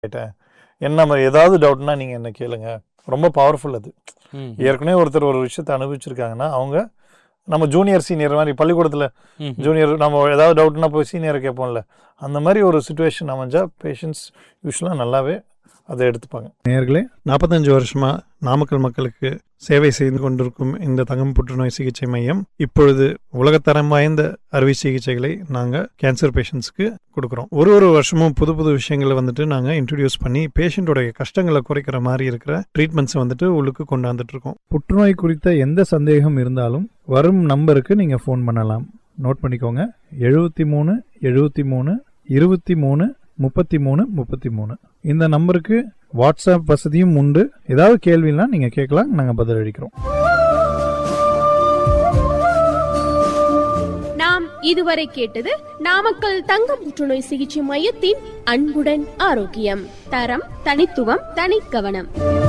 கேட்டேன் என்ன மாதிரி ஏதாவது டவுட்னா நீங்கள் என்ன கேளுங்க ரொம்ப பவர்ஃபுல் அது ம். ஏற்கனவே ஒருத்தர் ஒரு விஷயத்தை அனுபவிச்சிருக்காங்கன்னா அவங்க நம்ம ஜூனியர் சீனியர் மாதிரி பள்ளிக்கூடத்தில் ம். ஜூனியர் நம்ம ஏதாவது டவுட்னா போய் சீனியரை கேட்போம்ல அந்த மாதிரி ஒரு சுச்சுவேஷன் அமைஞ்சா பேஷண்ட்ஸ் யூஸ்வலாக நல்லாவே அதை எடுத்துப்பாங்க நேர்களே நாற்பத்தஞ்சு வருஷமா நாமக்கல் மக்களுக்கு சேவை செய்து கொண்டிருக்கும் இந்த தங்கம் புற்றுநோய் சிகிச்சை மையம் இப்பொழுது உலகத்தரம் வாய்ந்த அறுவை சிகிச்சைகளை நாங்கள் கேன்சர் பேஷண்ட்ஸ்க்கு கொடுக்குறோம் ஒரு ஒரு வருஷமும் புது புது விஷயங்களை வந்துட்டு நாங்கள் இன்ட்ரடியூஸ் பண்ணி பேஷண்ட்டோடைய கஷ்டங்களை குறைக்கிற மாதிரி இருக்கிற ட்ரீட்மெண்ட்ஸை வந்துட்டு உள்ளுக்கு கொண்டாந்துட்டு இருக்கோம் புற்றுநோய் குறித்த எந்த சந்தேகம் இருந்தாலும் வரும் நம்பருக்கு நீங்கள் ஃபோன் பண்ணலாம் நோட் பண்ணிக்கோங்க எழுபத்தி மூணு எழுபத்தி மூணு இருபத்தி மூணு முப்பத்தி மூணு முப்பத்தி மூணு இந்த நம்பருக்கு வாட்ஸ்அப் வசதியும் உண்டு ஏதாவது கேள்வினா நீங்கள் கேட்கலாம் நாங்கள் பதிலளிக்கிறோம் நாம் இதுவரை கேட்டது நாமக்கல் தங்க புற்றுநோய் சிகிச்சை மையத்தின் அன்புடன் ஆரோக்கியம் தரம் தனித்துவம் தனிக்கவனம்